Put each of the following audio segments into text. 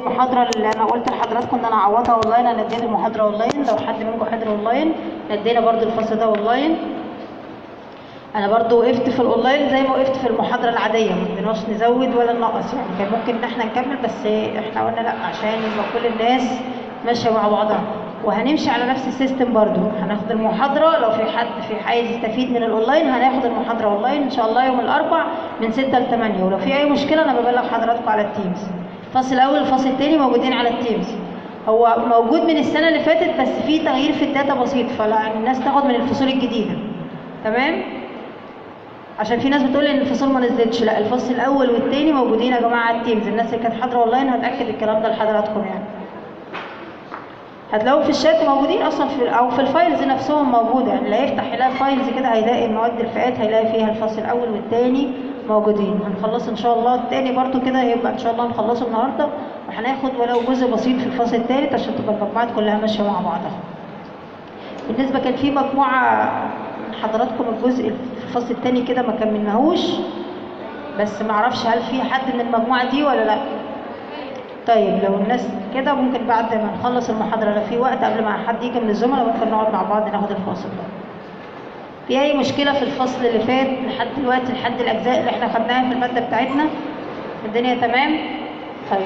المحاضرة اللي أنا قلت لحضراتكم إن أنا أعوضها أونلاين أنا اديت المحاضرة أونلاين لو حد منكم حضر أونلاين ادينا برضو الفصل ده أونلاين أنا برضو وقفت في الأونلاين زي ما وقفت في المحاضرة العادية ما بدناش نزود ولا ننقص يعني كان ممكن إن إحنا نكمل بس إحنا قلنا لأ عشان يبقى كل الناس ماشية مع بعضها وهنمشي على نفس السيستم برضو هناخد المحاضرة لو في حد في عايز يستفيد من الأونلاين هناخد المحاضرة أونلاين إن شاء الله يوم الأربع من 6 ل 8 ولو في أي مشكلة أنا ببلغ حضراتكم على التيمز الفصل الأول والفصل الثاني موجودين على التيمز هو موجود من السنة اللي فاتت بس في تغيير في الداتا بسيط فالناس تاخد من الفصول الجديدة تمام عشان في ناس بتقول ان الفصول ما نزلتش لا الفصل الاول والثاني موجودين يا جماعه على التيمز الناس اللي كانت حاضره اونلاين هتاكد الكلام ده لحضراتكم يعني هتلاقوا في الشات موجودين اصلا في او في الفايلز نفسهم موجوده يعني اللي يفتح يلاقي فايلز كده هيلاقي مواد الفئات هيلاقي فيها الفصل الاول والثاني موجودين هنخلص ان شاء الله الثاني برضو كده يبقى ان شاء الله نخلصه النهارده وهناخد ولو جزء بسيط في الفصل الثالث عشان تبقى المجموعات كلها ماشيه مع بعضها بالنسبه كان في مجموعه من حضراتكم الجزء في الفصل الثاني كده ما كملناهوش بس ما اعرفش هل في حد من المجموعه دي ولا لا طيب لو الناس كده ممكن بعد ما نخلص المحاضرة لو في وقت قبل ما حد يجي من الزملاء ممكن نقعد مع بعض ناخد الفاصل ده. في أي مشكلة في الفصل اللي فات لحد دلوقتي لحد الأجزاء اللي احنا خدناها في المادة بتاعتنا؟ الدنيا تمام؟ طيب.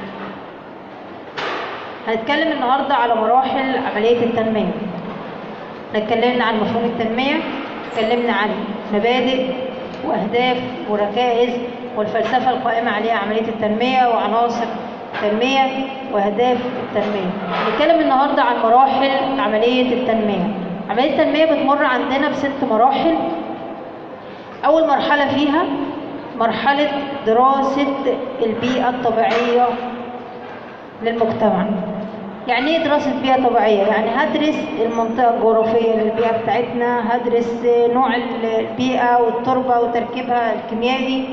هنتكلم النهاردة على مراحل عملية التنمية. اتكلمنا عن مفهوم التنمية، اتكلمنا عن مبادئ وأهداف وركائز والفلسفة القائمة عليها عملية التنمية وعناصر التنمية وأهداف التنمية. نتكلم النهاردة عن مراحل عملية التنمية. عملية التنمية بتمر عندنا بست مراحل. أول مرحلة فيها مرحلة دراسة البيئة الطبيعية للمجتمع. يعني ايه دراسة بيئة طبيعية؟ يعني هدرس المنطقة الجغرافية للبيئة بتاعتنا، هدرس نوع البيئة والتربة وتركيبها الكيميائي،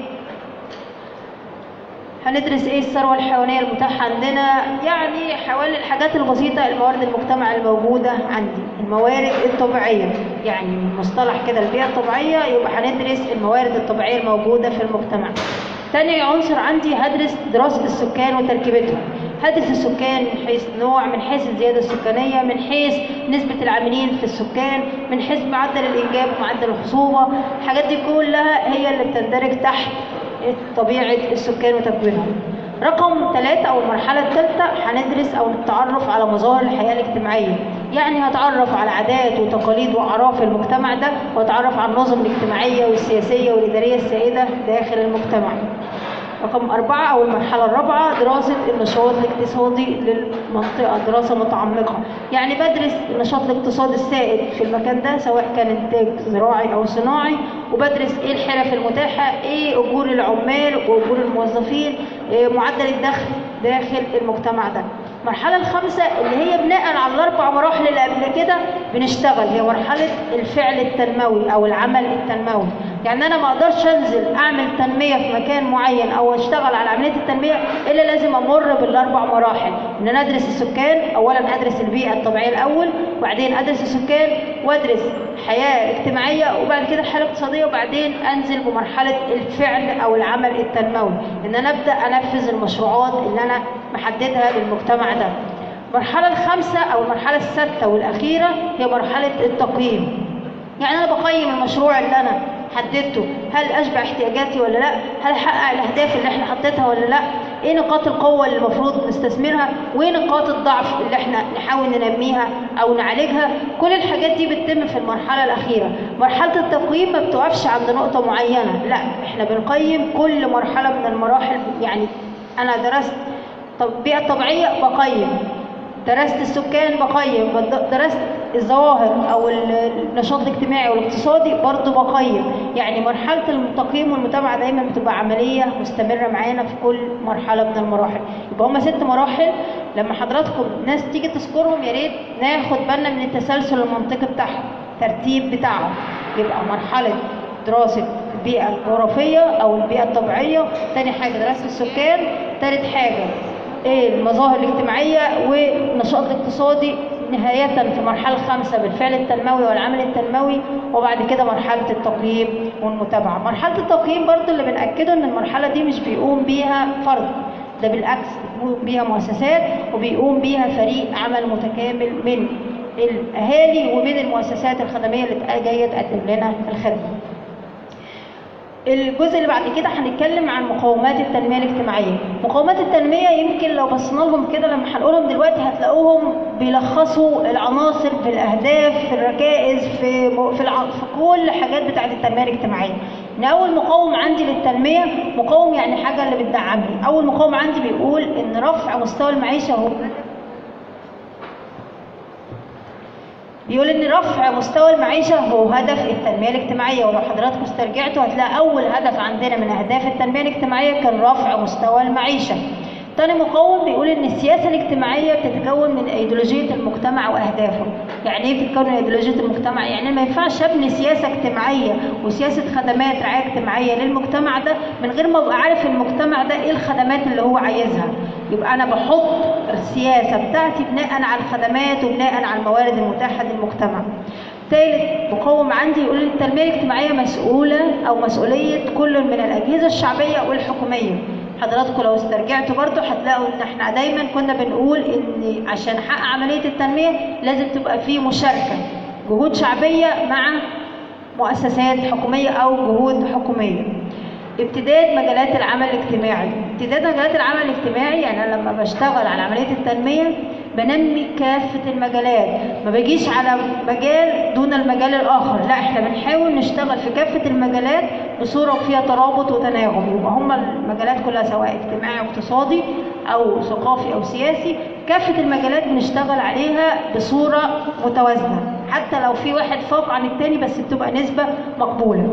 هندرس ايه الثروة الحيوانية المتاحة عندنا يعني حوالي الحاجات البسيطة الموارد المجتمع الموجودة عندي الموارد الطبيعية يعني مصطلح كده البيئة الطبيعية يبقى هندرس الموارد الطبيعية الموجودة في المجتمع تاني عنصر عندي هدرس دراسة السكان وتركيبتهم هدرس السكان من حيث نوع من حيث الزيادة السكانية من حيث نسبة العاملين في السكان من حيث معدل الإنجاب ومعدل الخصوبة الحاجات دي كلها هي اللي بتندرج تحت طبيعة السكان وتكوينهم رقم ثلاثة أو المرحلة الثالثة هندرس أو نتعرف على مظاهر الحياة الاجتماعية يعني هتعرف على عادات وتقاليد وأعراف المجتمع ده وأتعرف على النظم الاجتماعية والسياسية والإدارية السائدة داخل المجتمع رقم أربعة أو المرحلة الرابعة دراسة النشاط الاقتصادي للمنطقة دراسة متعمقة يعني بدرس النشاط الاقتصادي السائد في المكان ده سواء كان إنتاج زراعي أو صناعي وبدرس إيه الحرف المتاحة إيه أجور العمال وأجور الموظفين إيه معدل الدخل داخل المجتمع ده المرحلة الخامسة اللي هي بناء على الأربع مراحل اللي قبل كده بنشتغل هي مرحلة الفعل التنموي أو العمل التنموي يعني أنا ما أقدرش أنزل أعمل تنمية في مكان معين أو أشتغل على عملية التنمية إلا لازم أمر بالأربع مراحل إن أنا أدرس السكان أولا أدرس البيئة الطبيعية الأول وبعدين أدرس السكان وأدرس حياة اجتماعية وبعد كده الحياة الاقتصادية وبعدين أنزل بمرحلة الفعل أو العمل التنموي إن أنا أبدأ أنفذ المشروعات اللي أنا محددها للمجتمع ده المرحلة الخامسة أو المرحلة السادسة والأخيرة هي مرحلة التقييم يعني أنا بقيم المشروع اللي أنا حددته هل أشبع احتياجاتي ولا لا هل حقق الأهداف اللي احنا حطيتها ولا لا ايه نقاط القوة اللي المفروض نستثمرها وايه نقاط الضعف اللي احنا نحاول ننميها او نعالجها كل الحاجات دي بتتم في المرحلة الأخيرة مرحلة التقييم ما بتقفش عند نقطة معينة لا احنا بنقيم كل مرحلة من المراحل يعني أنا درست طب البيئة الطبيعية بقيم درست السكان بقيم درست الظواهر او النشاط الاجتماعي والاقتصادي برضه بقيم يعني مرحله التقييم والمتابعه دايما بتبقى عمليه مستمره معانا في كل مرحله من المراحل يبقى هم ست مراحل لما حضراتكم ناس تيجي تذكرهم يا ريت ناخد بالنا من التسلسل المنطقي بتاعهم الترتيب بتاعهم يبقى مرحله دراسه البيئه الجغرافيه او البيئه الطبيعيه تاني حاجه دراسه السكان تالت حاجه ايه المظاهر الاجتماعيه والنشاط الاقتصادي نهاية في المرحلة الخامسة بالفعل التنموي والعمل التنموي وبعد كده مرحلة التقييم والمتابعة مرحلة التقييم برضو اللي بنأكده ان المرحلة دي مش بيقوم بيها فرد ده بالعكس بتقوم بيها مؤسسات وبيقوم بيها فريق عمل متكامل من الاهالي ومن المؤسسات الخدميه اللي جايه تقدم لنا الخدمه الجزء اللي بعد كده هنتكلم عن مقومات التنميه الاجتماعيه مقومات التنميه يمكن لو بصينا لهم كده لما هنقولهم دلوقتي هتلاقوهم بيلخصوا العناصر في الاهداف في الركائز في في, الع... في كل حاجات بتاعه التنميه الاجتماعيه ان اول مقوم عندي للتنميه مقوم يعني حاجه اللي بتدعمني اول مقوم عندي بيقول ان رفع مستوى المعيشه هو بيقول ان رفع مستوى المعيشه هو هدف التنميه الاجتماعيه ولو حضراتكم استرجعتوا هتلاقي اول هدف عندنا من اهداف التنميه الاجتماعيه كان رفع مستوى المعيشه تاني مقوم بيقول ان السياسه الاجتماعيه بتتكون من ايديولوجيه المجتمع واهدافه يعني ايه بتتكون من ايديولوجيه المجتمع يعني ما ينفعش ابني سياسه اجتماعيه وسياسه خدمات رعايه اجتماعيه للمجتمع ده من غير ما ابقى عارف المجتمع ده ايه الخدمات اللي هو عايزها يبقى انا بحط السياسه بتاعتي بناء على الخدمات وبناء على الموارد المتاحه للمجتمع ثالث مقوم عندي يقول ان التنميه الاجتماعيه مسؤوله او مسؤوليه كل من الاجهزه الشعبيه والحكوميه حضراتكم لو استرجعتوا برضو هتلاقوا ان احنا دايما كنا بنقول ان عشان نحقق عمليه التنميه لازم تبقى في مشاركه جهود شعبيه مع مؤسسات حكوميه او جهود حكوميه امتداد مجالات العمل الاجتماعي امتداد مجالات العمل الاجتماعي يعني انا لما بشتغل على عمليه التنميه بنمي كافه المجالات ما بجيش على مجال دون المجال الاخر لا احنا بنحاول نشتغل في كافه المجالات بصوره فيها ترابط وتناغم يبقى هما المجالات كلها سواء اجتماعي او اقتصادي او ثقافي او سياسي كافه المجالات بنشتغل عليها بصوره متوازنه حتى لو في واحد فوق عن التاني بس بتبقى نسبه مقبوله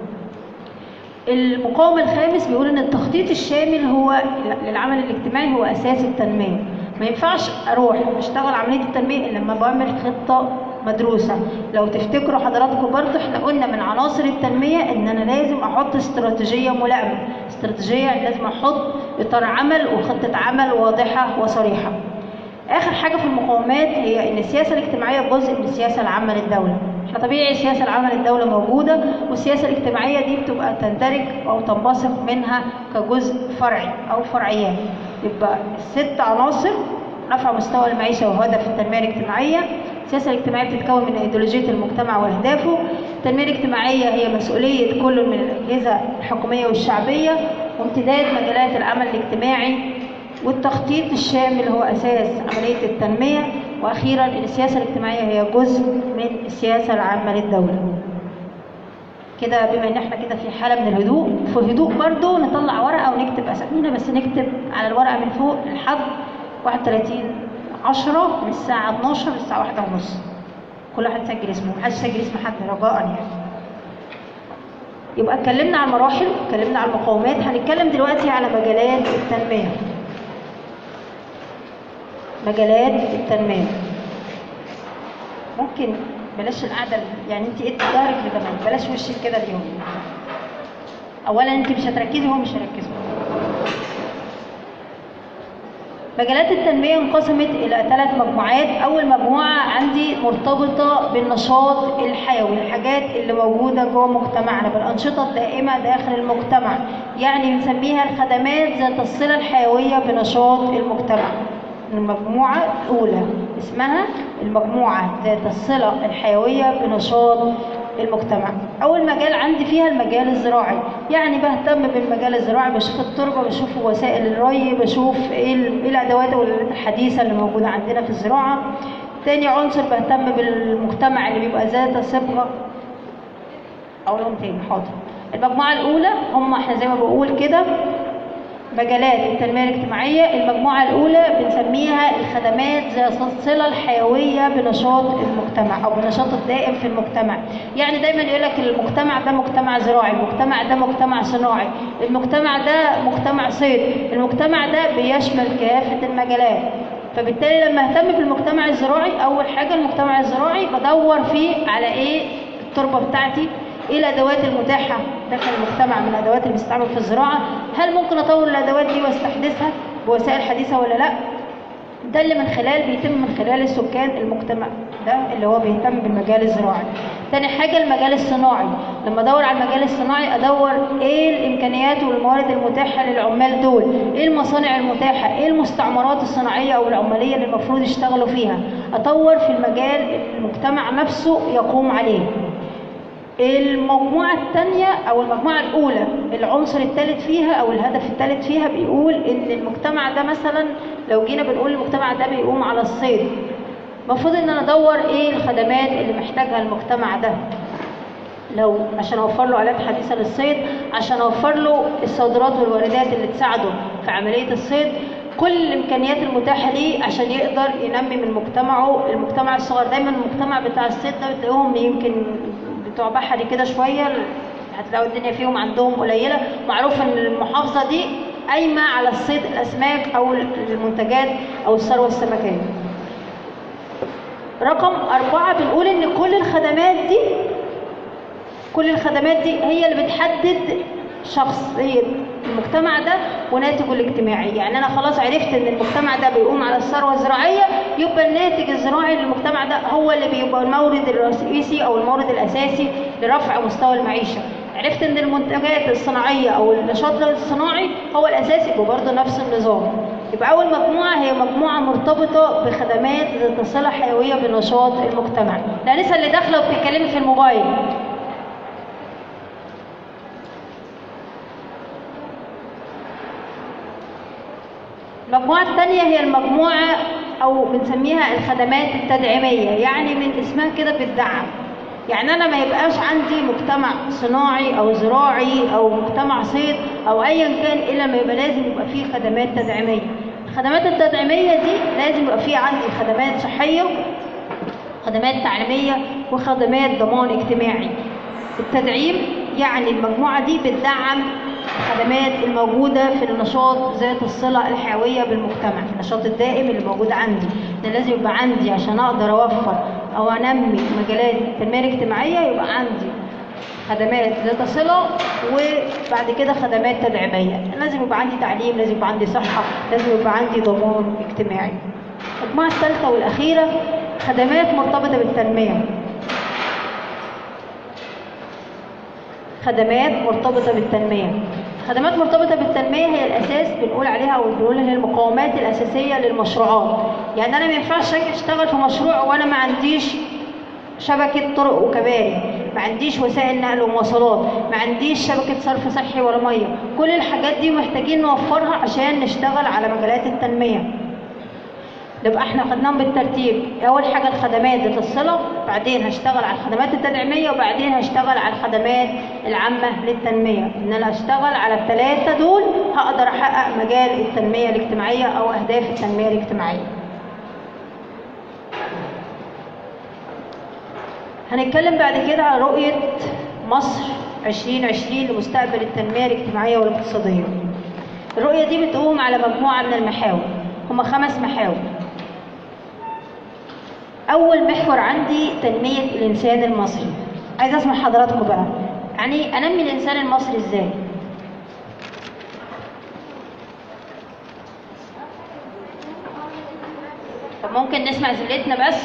المقاوم الخامس بيقول ان التخطيط الشامل هو للعمل الاجتماعي هو اساس التنميه ما ينفعش اروح اشتغل عمليه التنميه الا لما بعمل خطه مدروسه لو تفتكروا حضراتكم برضه احنا قلنا من عناصر التنميه ان انا لازم احط استراتيجيه ملائمه استراتيجيه يعني لازم احط اطار عمل وخطه عمل واضحه وصريحه اخر حاجه في المقاومات هي ان السياسه الاجتماعيه جزء من السياسه العامه للدوله احنا طبيعي السياسه العامه للدوله موجوده والسياسه الاجتماعيه دي بتبقى تندرج او تنبثق منها كجزء فرعي او فرعيات يبقى الست عناصر رفع مستوى المعيشه وهدف التنميه الاجتماعيه السياسه الاجتماعيه بتتكون من ايديولوجيه المجتمع واهدافه التنميه الاجتماعيه هي مسؤوليه كل من الاجهزه الحكوميه والشعبيه وامتداد مجالات العمل الاجتماعي والتخطيط الشامل هو اساس عمليه التنميه واخيرا السياسه الاجتماعيه هي جزء من السياسه العامه للدوله كده بما ان احنا كده في حاله من الهدوء في هدوء برضو نطلع ورقه ونكتب اسامينا بس نكتب على الورقه من فوق لحد 31 10 من الساعه 12 للساعه 1 ونص كل واحد يسجل اسمه محدش يسجل اسم حد رجاء يعني يبقى اتكلمنا على المراحل اتكلمنا على المقومات هنتكلم دلوقتي على مجالات التنميه مجالات التنميه ممكن بلاش القعده يعني انت ادي ظهرك لجمال بلاش وشك كده اليوم اولا انت مش هتركزي هو مش هيركزوا مجالات التنمية انقسمت إلى ثلاث مجموعات، أول مجموعة عندي مرتبطة بالنشاط الحيوي، الحاجات اللي موجودة جوه مجتمعنا، بالأنشطة الدائمة داخل المجتمع، يعني بنسميها الخدمات ذات الصلة الحيوية بنشاط المجتمع. المجموعة الأولى اسمها المجموعة ذات الصلة الحيوية بنشاط المجتمع أول مجال عندي فيها المجال الزراعي يعني بهتم بالمجال الزراعي بشوف التربة بشوف وسائل الري بشوف إيه الأدوات الحديثة اللي موجودة عندنا في الزراعة تاني عنصر بهتم بالمجتمع اللي بيبقى ذات صبغة أقولهم تاني حاضر المجموعة الأولى هم احنا زي ما بقول كده مجالات التنمية الاجتماعية المجموعة الأولى بنسميها الخدمات ذات الصلة الحيوية بنشاط المجتمع أو بنشاط الدائم في المجتمع يعني دايما يقول لك المجتمع ده مجتمع زراعي المجتمع ده مجتمع صناعي المجتمع ده مجتمع صيد المجتمع ده بيشمل كافة المجالات فبالتالي لما اهتم بالمجتمع الزراعي أول حاجة المجتمع الزراعي بدور فيه على إيه التربة بتاعتي ايه الادوات المتاحه داخل المجتمع من الادوات اللي بتستعمل في الزراعه هل ممكن اطور الادوات دي واستحدثها بوسائل حديثه ولا لا ده اللي من خلال بيتم من خلال السكان المجتمع ده اللي هو بيهتم بالمجال الزراعي تاني حاجة المجال الصناعي لما ادور على المجال الصناعي ادور ايه الامكانيات والموارد المتاحة للعمال دول ايه المصانع المتاحة ايه المستعمرات الصناعية او العمالية اللي المفروض يشتغلوا فيها اطور في المجال المجتمع نفسه يقوم عليه المجموعة الثانية أو المجموعة الأولى العنصر الثالث فيها أو الهدف الثالث فيها بيقول إن المجتمع ده مثلا لو جينا بنقول المجتمع ده بيقوم على الصيد المفروض إن أنا أدور إيه الخدمات اللي محتاجها المجتمع ده لو عشان اوفر له الات حديثه للصيد عشان اوفر له الصادرات والواردات اللي تساعده في عمليه الصيد كل الامكانيات المتاحه ليه عشان يقدر ينمي من مجتمعه المجتمع الصغير دايما المجتمع بتاع الصيد ده بتلاقيهم يمكن بتوع بحري كده شويه هتلاقوا الدنيا فيهم عندهم قليله معروف ان المحافظه دي قايمه على الصيد الاسماك او المنتجات او الثروه السمكيه رقم أربعة بنقول إن كل الخدمات دي كل الخدمات دي هي اللي بتحدد شخصية المجتمع ده وناتجه الاجتماعي يعني أنا خلاص عرفت إن المجتمع ده بيقوم على الثروة الزراعية يبقى الناتج الزراعي للمجتمع ده هو اللي بيبقى المورد الرئيسي أو المورد الأساسي لرفع مستوى المعيشة عرفت إن المنتجات الصناعية أو النشاط الصناعي هو الأساسي يبقى برضه نفس النظام يبقى أول مجموعة هي مجموعة مرتبطة بخدمات ذات صلة حيوية بنشاط المجتمع الأنسة اللي داخلة وبتتكلمي في الموبايل المجموعة الثانية هي المجموعة أو بنسميها الخدمات التدعيمية يعني من اسمها كده بتدعم يعني أنا ما يبقاش عندي مجتمع صناعي أو زراعي أو مجتمع صيد أو أيا كان إلا ما يبقى لازم يبقى فيه خدمات تدعيمية الخدمات التدعيمية دي لازم يبقى فيه عندي خدمات صحية خدمات تعليمية وخدمات ضمان اجتماعي التدعيم يعني المجموعة دي بتدعم الخدمات الموجودة في النشاط ذات الصلة الحيوية بالمجتمع النشاط الدائم اللي موجود عندي ده لازم يبقى عندي عشان أقدر أوفر أو أنمي مجالات التنمية الاجتماعية يبقى عندي خدمات ذات صلة وبعد كده خدمات تدعيمية لازم يبقى عندي تعليم لازم يبقى عندي صحة لازم يبقى عندي ضمان اجتماعي المجموعة الثالثة والأخيرة خدمات مرتبطة بالتنمية خدمات مرتبطة بالتنمية خدمات مرتبطة بالتنمية هي الأساس بنقول عليها أو بنقول هي المقومات الأساسية للمشروعات يعني أنا ما ينفعش أشتغل في مشروع وأنا ما عنديش شبكة طرق وكباري ما عنديش وسائل نقل ومواصلات ما عنديش شبكة صرف صحي ولا مية كل الحاجات دي محتاجين نوفرها عشان نشتغل على مجالات التنمية نبقى احنا خدناهم بالترتيب اول حاجه الخدمات ذات الصله بعدين هشتغل على الخدمات التدعيميه وبعدين هشتغل على الخدمات العامه للتنميه ان انا اشتغل على الثلاثه دول هقدر احقق مجال التنميه الاجتماعيه او اهداف التنميه الاجتماعيه هنتكلم بعد كده على رؤيه مصر 2020 لمستقبل التنميه الاجتماعيه والاقتصاديه الرؤيه دي بتقوم على مجموعه من المحاور هما خمس محاور أول محور عندي تنمية الإنسان المصري عايز أسمع حضراتكم بقى يعني أنمي الإنسان المصري إزاي؟ طب ممكن نسمع زميلتنا بس؟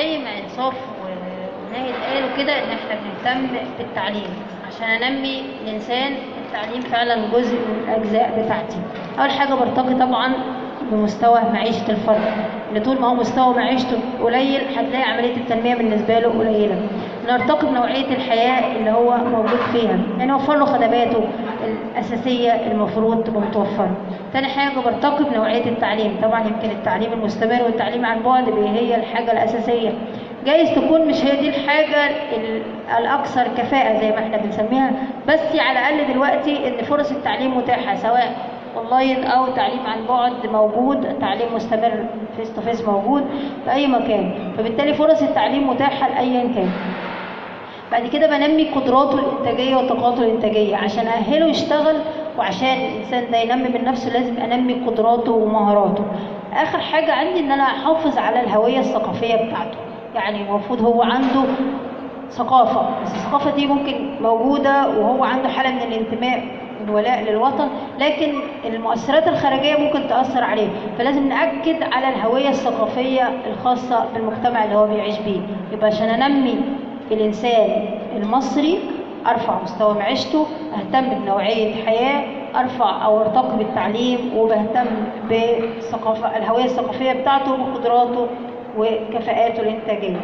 زي ما انصاف وناهي قال وكده ان احنا بنهتم بالتعليم عشان انمي الانسان التعليم فعلا جزء من الاجزاء بتاعتي اول حاجه برتقي طبعا بمستوى معيشة الفرد اللي طول ما هو مستوى معيشته قليل هتلاقي عملية التنمية بالنسبة له قليلة نرتقي بنوعية الحياة اللي هو موجود فيها يعني نوفر له خدماته الأساسية المفروض تبقى متوفرة تاني حاجة برتقي بنوعية التعليم طبعا يمكن التعليم المستمر والتعليم عن بعد هي الحاجة الأساسية جايز تكون مش هي دي الحاجة الأكثر كفاءة زي ما احنا بنسميها بس على الأقل دلوقتي إن فرص التعليم متاحة سواء اونلاين او تعليم عن بعد موجود تعليم مستمر فيس تو فيس موجود في اي مكان فبالتالي فرص التعليم متاحه لايا كان بعد كده بنمي قدراته الانتاجيه وطاقاته الانتاجيه عشان اهله يشتغل وعشان الانسان ده ينمي من نفسه لازم انمي قدراته ومهاراته اخر حاجه عندي ان انا احافظ على الهويه الثقافيه بتاعته يعني المفروض هو عنده ثقافه بس الثقافه دي ممكن موجوده وهو عنده حاله من الانتماء الولاء للوطن لكن المؤثرات الخارجية ممكن تأثر عليه فلازم نأكد على الهوية الثقافية الخاصة بالمجتمع اللي هو بيعيش بيه يبقى عشان أنمي الإنسان المصري أرفع مستوى معيشته أهتم بنوعية حياة أرفع أو أرتقي بالتعليم وبهتم بالثقافة الهوية الثقافية بتاعته وقدراته وكفاءاته الإنتاجية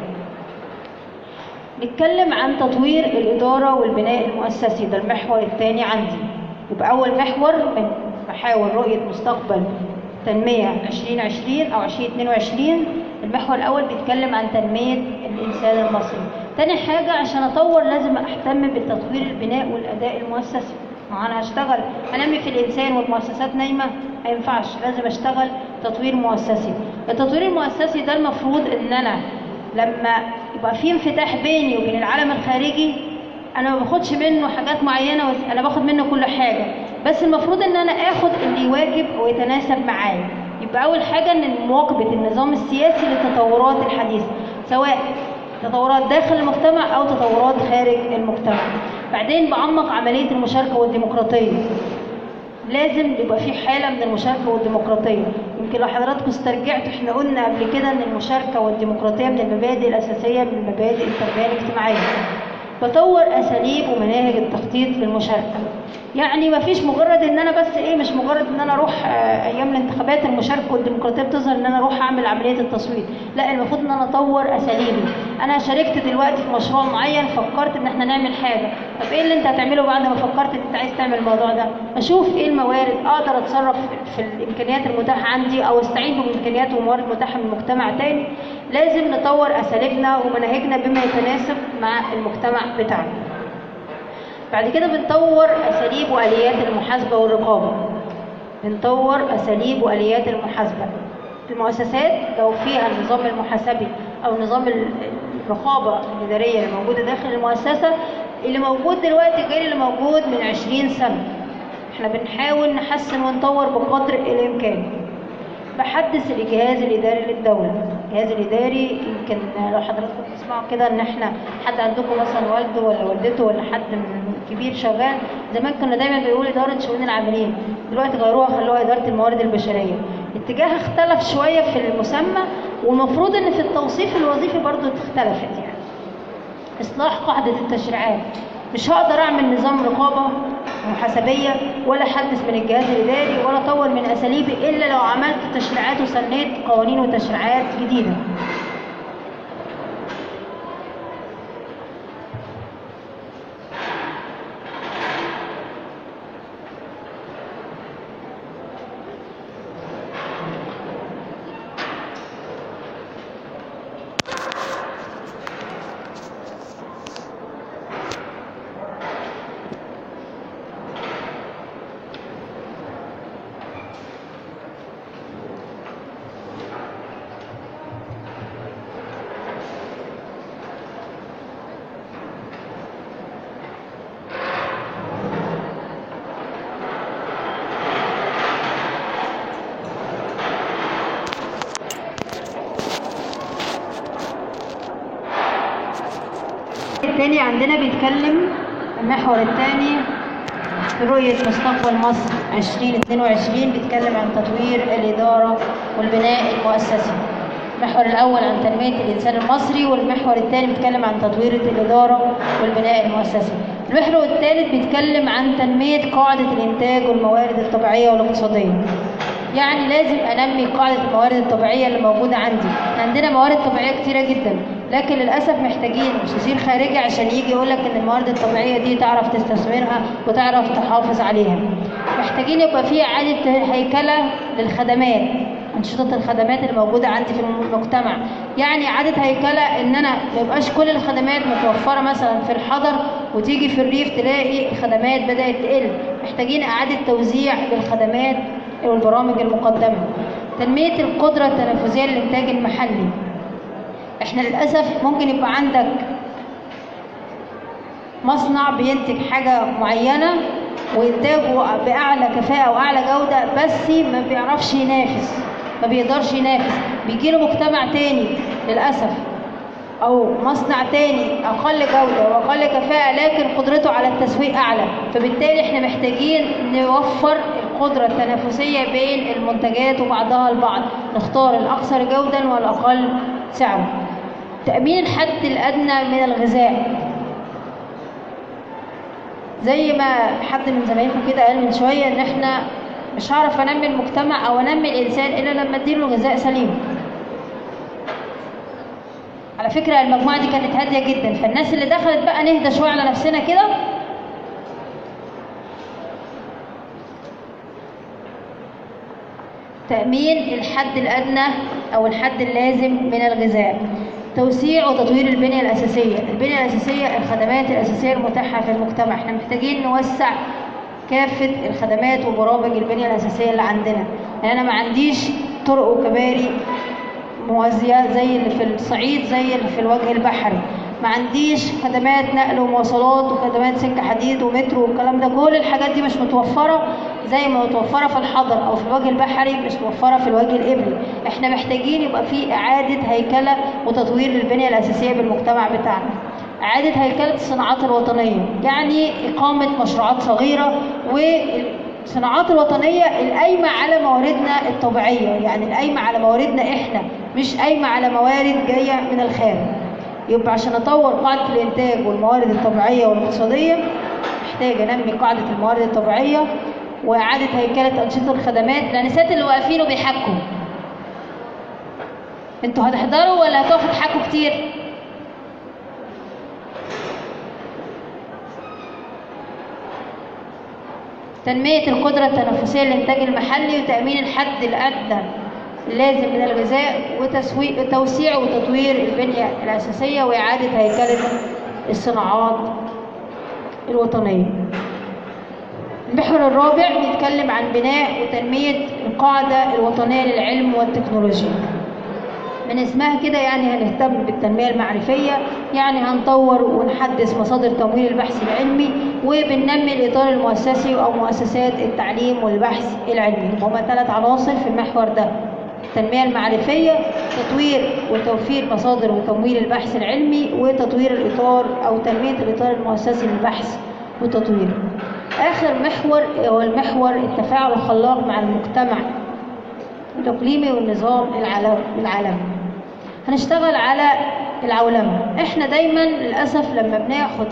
نتكلم عن تطوير الإدارة والبناء المؤسسي ده المحور الثاني عندي يبقى أول محور من محاور رؤية مستقبل تنمية 2020 أو 2022 المحور الأول بيتكلم عن تنمية الإنسان المصري تاني حاجة عشان أطور لازم أهتم بالتطوير البناء والأداء المؤسسي ما أنا هشتغل أنمي في الإنسان والمؤسسات نايمة ما ينفعش لازم أشتغل تطوير مؤسسي التطوير المؤسسي ده المفروض إن أنا لما يبقى في انفتاح بيني وبين العالم الخارجي انا ما باخدش منه حاجات معينه انا باخد منه كل حاجه بس المفروض ان انا اخد اللي يواكب ويتناسب معايا يبقى اول حاجه ان مواكبه النظام السياسي للتطورات الحديثه سواء تطورات داخل المجتمع او تطورات خارج المجتمع بعدين بعمق عمليه المشاركه والديمقراطيه لازم يبقى في حاله من المشاركه والديمقراطيه يمكن لو حضراتكم استرجعتوا احنا قلنا قبل كده ان المشاركه والديمقراطيه من المبادئ الاساسيه من مبادئ التربيه الاجتماعيه بطور اساليب ومناهج التخطيط للمشاركه يعني ما فيش مجرد ان انا بس ايه مش مجرد ان انا اروح آه، ايام الانتخابات المشاركه والديمقراطيه بتظهر ان انا اروح اعمل عمليه التصويت لا المفروض ان انا اطور اساليبي انا شاركت دلوقتي في مشروع معين فكرت ان احنا نعمل حاجه طب ايه اللي انت هتعمله بعد ما فكرت ان انت عايز تعمل الموضوع ده اشوف ايه الموارد اقدر اتصرف في الامكانيات المتاحه عندي او استعين بامكانيات وموارد متاحه من مجتمع تاني لازم نطور اساليبنا ومناهجنا بما يتناسب مع المجتمع بتاعنا بعد كده بنطور اساليب واليات المحاسبه والرقابه بنطور اساليب واليات المحاسبه المؤسسات لو فيها النظام المحاسبي او نظام الرقابه الاداريه اللي موجوده داخل المؤسسه اللي موجود دلوقتي غير اللي موجود من 20 سنه احنا بنحاول نحسن ونطور بقدر الامكان بحدث الجهاز الاداري للدوله الجهاز الاداري يمكن لو حضراتكم تسمعوا كده ان احنا حد عندكم مثلا والده ولا والدته ولا حد من كبير شغال زمان كنا دايما بنقول اداره شؤون العاملين دلوقتي غيروها خلوها اداره الموارد البشريه الاتجاه اختلف شويه في المسمى والمفروض ان في التوصيف الوظيفي برضو اختلفت يعني اصلاح قاعده التشريعات مش هقدر اعمل نظام رقابه محاسبيه ولا حدث من الجهاز الاداري ولا اطور من اساليبي الا لو عملت تشريعات وسنيت قوانين وتشريعات جديده الثاني عندنا بيتكلم المحور الثاني في رؤية مستقبل مصر 2022 بيتكلم عن تطوير الإدارة والبناء المؤسسي المحور الأول عن تنمية الإنسان المصري والمحور الثاني بيتكلم عن تطوير الإدارة والبناء المؤسسي المحور الثالث بيتكلم عن تنمية قاعدة الإنتاج والموارد الطبيعية والاقتصادية يعني لازم انمي قاعده الموارد الطبيعيه اللي موجوده عندي عندنا موارد طبيعيه كتيره جدا لكن للاسف محتاجين مستثمر خارجي عشان يجي يقول لك ان الموارد الطبيعيه دي تعرف تستثمرها وتعرف تحافظ عليها محتاجين يبقى في اعاده هيكله للخدمات أنشطة الخدمات اللي موجودة عندي في المجتمع يعني إعادة هيكلة إن أنا ما يبقاش كل الخدمات متوفرة مثلا في الحضر وتيجي في الريف تلاقي الخدمات بدأت تقل محتاجين إعادة توزيع للخدمات والبرامج المقدمة تنمية القدرة التنفسية للإنتاج المحلي إحنا للأسف ممكن يبقى عندك مصنع بينتج حاجة معينة وإنتاجه بأعلى كفاءة وأعلى جودة بس ما بيعرفش ينافس ما بيقدرش ينافس بيجيله مجتمع تاني للأسف أو مصنع تاني أقل جودة وأقل كفاءة لكن قدرته على التسويق أعلى فبالتالي إحنا محتاجين نوفر القدرة التنافسية بين المنتجات وبعضها البعض نختار الأكثر جودا والأقل سعرا تأمين الحد الأدنى من الغذاء زي ما حد من زمايلكم كده قال من شوية إن إحنا مش هعرف أنمي المجتمع أو أنمي الإنسان إلا لما أديله غذاء سليم على فكرة المجموعة دي كانت هادية جدا فالناس اللي دخلت بقى نهدى شوية على نفسنا كده تأمين الحد الأدنى أو الحد اللازم من الغذاء توسيع وتطوير البنية الأساسية البنية الأساسية الخدمات الأساسية المتاحة في المجتمع احنا محتاجين نوسع كافة الخدمات وبرامج البنية الأساسية اللي عندنا يعني أنا ما عنديش طرق وكباري موازية زي اللي في الصعيد زي اللي في الوجه البحري ما عنديش خدمات نقل ومواصلات وخدمات سكة حديد ومترو والكلام ده كل الحاجات دي مش متوفرة زي ما متوفرة في الحضر أو في الوجه البحري مش متوفرة في الوجه الإبلي احنا محتاجين يبقى في إعادة هيكلة وتطوير للبنية الأساسية بالمجتمع بتاعنا إعادة هيكلة الصناعات الوطنية يعني إقامة مشروعات صغيرة والصناعات الوطنية القايمة على مواردنا الطبيعية يعني القايمة على مواردنا إحنا مش قايمة على موارد جاية من الخارج يبقى عشان أطور قاعدة الإنتاج والموارد الطبيعية والاقتصادية محتاج أنمي قاعدة الموارد الطبيعية وإعادة هيكلة أنشطة الخدمات الأنسات اللي واقفين وبيحكوا انتوا هتحضروا ولا هتقفوا تحكوا كتير؟ تنمية القدرة التنافسية للإنتاج المحلي وتأمين الحد الأدنى اللازم من الغذاء وتسويق توسيع وتطوير البنية الأساسية وإعادة هيكلة الصناعات الوطنية. المحور الرابع بيتكلم عن بناء وتنمية القاعدة الوطنية للعلم والتكنولوجيا. من اسمها كده يعني هنهتم بالتنمية المعرفية يعني هنطور ونحدث مصادر تمويل البحث العلمي وبننمي الإطار المؤسسي أو مؤسسات التعليم والبحث العلمي هما ثلاث عناصر في المحور ده التنمية المعرفية تطوير وتوفير مصادر وتمويل البحث العلمي وتطوير الإطار أو تنمية الإطار المؤسسي للبحث والتطوير آخر محور هو المحور التفاعل الخلاق مع المجتمع الإقليمي والنظام العالمي هنشتغل على العولمة احنا دايما للأسف لما بناخد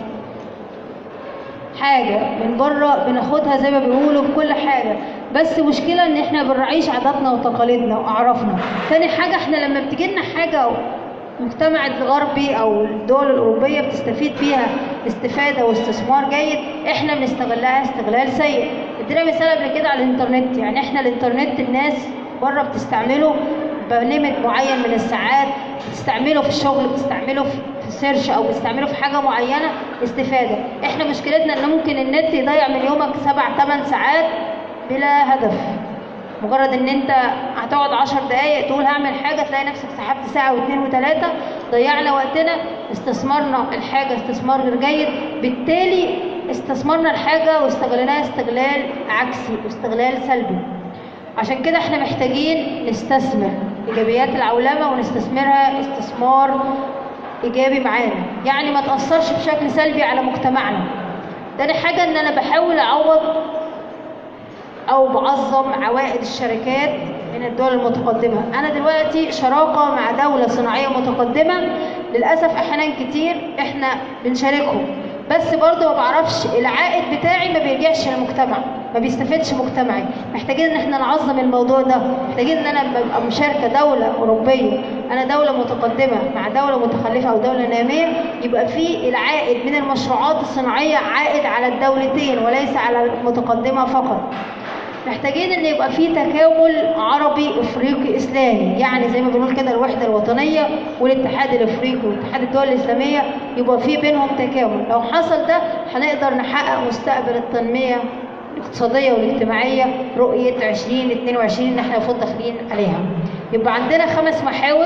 حاجة من بره بناخدها زي ما بيقولوا بكل حاجة بس مشكلة ان احنا بنراعيش عاداتنا وتقاليدنا واعرافنا تاني حاجة احنا لما بتجيلنا حاجة المجتمع الغربي او الدول الاوروبية بتستفيد فيها استفادة واستثمار جيد احنا بنستغلها استغلال سيء ادينا مثال قبل كده على الانترنت يعني احنا الانترنت الناس بره بتستعمله بليمت معين من الساعات بتستعمله في الشغل بتستعمله في السيرش او بتستعمله في حاجه معينه استفاده احنا مشكلتنا ان ممكن النت يضيع من يومك سبع ثمان ساعات بلا هدف مجرد ان انت هتقعد عشر دقايق تقول هعمل حاجه تلاقي نفسك سحبت ساعه واثنين وثلاثه ضيعنا وقتنا استثمرنا الحاجه استثمار غير جيد بالتالي استثمرنا الحاجه واستغلناها استغلال عكسي واستغلال سلبي عشان كده احنا محتاجين نستثمر ايجابيات العولمه ونستثمرها استثمار ايجابي معانا يعني ما تاثرش بشكل سلبي على مجتمعنا تاني حاجه ان انا بحاول اعوض او بعظم عوائد الشركات من الدول المتقدمة أنا دلوقتي شراكة مع دولة صناعية متقدمة للأسف أحيانا كتير إحنا بنشاركهم بس برضه ما بعرفش العائد بتاعي ما بيرجعش للمجتمع ما بيستفدش مجتمعي محتاجين ان احنا نعظم الموضوع ده محتاجين ان انا ببقى مشاركه دوله اوروبيه انا دوله متقدمه مع دوله متخلفه او دوله ناميه يبقى في العائد من المشروعات الصناعيه عائد على الدولتين وليس على المتقدمه فقط محتاجين ان يبقى في تكامل عربي افريقي اسلامي يعني زي ما بنقول كده الوحده الوطنيه والاتحاد الافريقي والاتحاد الدول الاسلاميه يبقى في بينهم تكامل لو حصل ده هنقدر نحقق مستقبل التنميه الاقتصاديه والاجتماعيه رؤيه 2022 اللي احنا المفروض داخلين عليها يبقى عندنا خمس محاور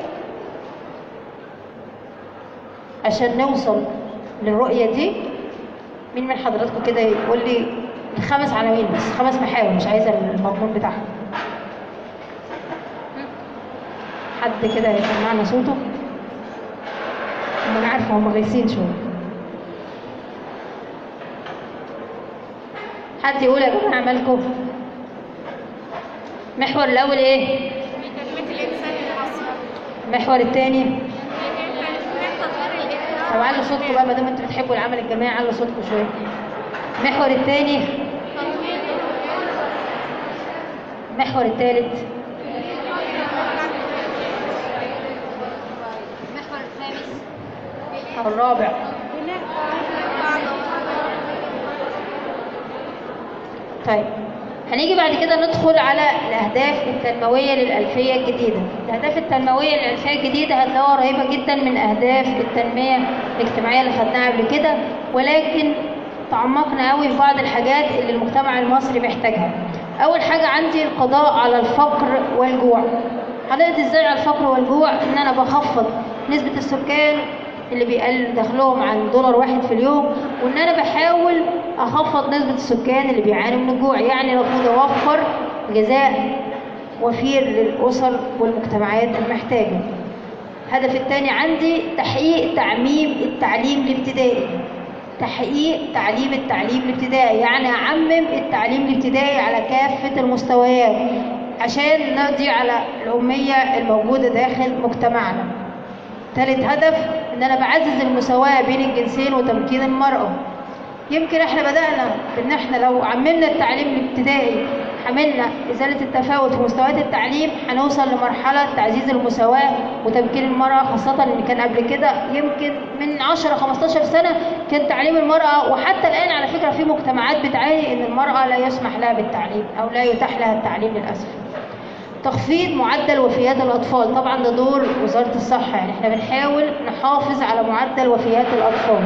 عشان نوصل للرؤيه دي مين من حضراتكم كده يقول لي الخمس عناوين بس خمس محاور مش عايزه المضمون بتاعها حد كده يسمعنا صوته هم انا عارفه هم غيسين شويه حد يقول يا جماعه مالكم المحور الاول ايه خدمة الإنسان العصري المحور الثاني تطوير الإبداع طب علوا صوتكم بقى ما دام انتوا بتحبوا العمل الجماعي علوا صوتكم شويه المحور الثاني تطوير المحور الثالث المحور الخامس او الرابع طيب هنيجي بعد كده ندخل على الأهداف التنموية للألفية الجديدة الأهداف التنموية للألفية الجديدة هتلاقوها قريبة جدا من أهداف التنمية الاجتماعية اللي خدناها قبل كده ولكن تعمقنا قوي في بعض الحاجات اللي المجتمع المصري محتاجها أول حاجة عندي القضاء على الفقر والجوع هنقضي ازاي على الفقر والجوع ان انا بخفض نسبة السكان اللي بيقل دخلهم عن دولار واحد في اليوم وان انا بحاول اخفض نسبة السكان اللي بيعانوا من الجوع يعني المفروض اوفر غذاء وفير للاسر والمجتمعات المحتاجة الهدف الثاني عندي تحقيق تعميم التعليم الابتدائي تحقيق تعليم التعليم الابتدائي يعني أعمم التعليم الابتدائي على كافة المستويات عشان نقضي على الأمية الموجودة داخل مجتمعنا ثالث هدف ان انا بعزز المساواة بين الجنسين وتمكين المرأة يمكن احنا بدأنا بان احنا لو عممنا التعليم الابتدائي عملنا ازالة التفاوت في مستويات التعليم هنوصل لمرحلة تعزيز المساواة وتمكين المرأة خاصة ان كان قبل كده يمكن من 10 15 سنة كان تعليم المرأة وحتى الآن على فكرة في مجتمعات بتعاني ان المرأة لا يسمح لها بالتعليم او لا يتاح لها التعليم للأسف تخفيض معدل وفيات الأطفال طبعا ده دور وزارة الصحة يعني احنا بنحاول نحافظ على معدل وفيات الأطفال